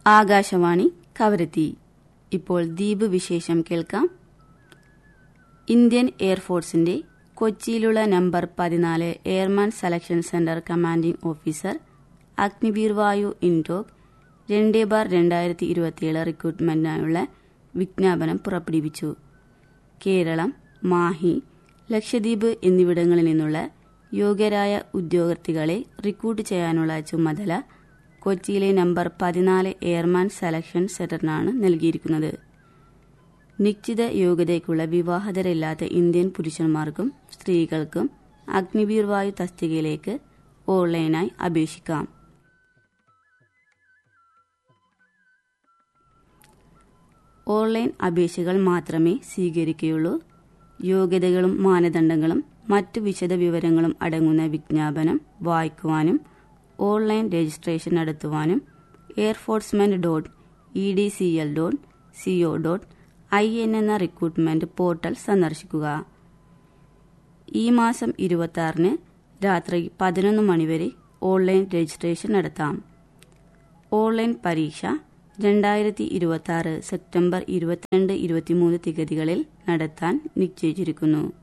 ആകാശവാണി കവരത്തി ഇപ്പോൾ ദ്വീപ് വിശേഷം കേൾക്കാം ഇന്ത്യൻ എയർഫോഴ്സിന്റെ കൊച്ചിയിലുള്ള നമ്പർ പതിനാല് airman selection centre commanding officer Agniveer Vayu ഇൻഡോക് രണ്ട് ബാർ രണ്ടായിരത്തി ഇരുപത്തിയേഴ് റിക്രൂട്ട്മെന്റിനായുള്ള വിജ്ഞാപനം പുറപ്പെടുവിച്ചു കേരളം മാഹി ലക്ഷദ്വീപ് എന്നിവിടങ്ങളിൽ നിന്നുള്ള യോഗ്യരായ ഉദ്യോഗാർത്ഥികളെ റിക്രൂട്ട് ചെയ്യാനുള്ള ചുമതല കൊച്ചിയിലെ നമ്പർ പതിനാല് എയർമാൻ സെലക്ഷൻ സെന്ററിനാണ് നൽകിയിരിക്കുന്നത് നിശ്ചിത യോഗ്യതയ്ക്കുള്ള വിവാഹിതരില്ലാത്ത ഇന്ത്യൻ പുരുഷന്മാർക്കും സ്ത്രീകൾക്കും അഗ്നിവീർ വായു തസ്തികയിലേക്ക് ഓൺലൈനായി അപേക്ഷിക്കാം ഓൺലൈൻ അപേക്ഷകൾ മാത്രമേ സ്വീകരിക്കുകയുള്ളൂ യോഗ്യതകളും മാനദണ്ഡങ്ങളും മറ്റു വിശദ വിവരങ്ങളും അടങ്ങുന്ന വിജ്ഞാപനം വായിക്കുവാനും ഓൺലൈൻ രജിസ്ട്രേഷൻ നടത്തുവാനും എയർഫോഴ്സ്മെന്റ് dot E D C L dot CO dot I N എന്ന റിക്രൂട്ട്മെന്റ് പോർട്ടൽ സന്ദർശിക്കുക ഈ മാസം ഇരുപത്തി ആറിന് രാത്രി പതിനൊന്ന് മണിവരെ ഓൺലൈൻ രജിസ്ട്രേഷൻ നടത്താം ഓൺലൈൻ പരീക്ഷ രണ്ടായിരത്തി ഇരുപത്തി ആറ് സെപ്റ്റംബർ ഇരുപത്തിരണ്ട് ഇരുപത്തിമൂന്ന് തീയതികളിൽ നടത്താൻ നിശ്ചയിച്ചിരിക്കുന്നു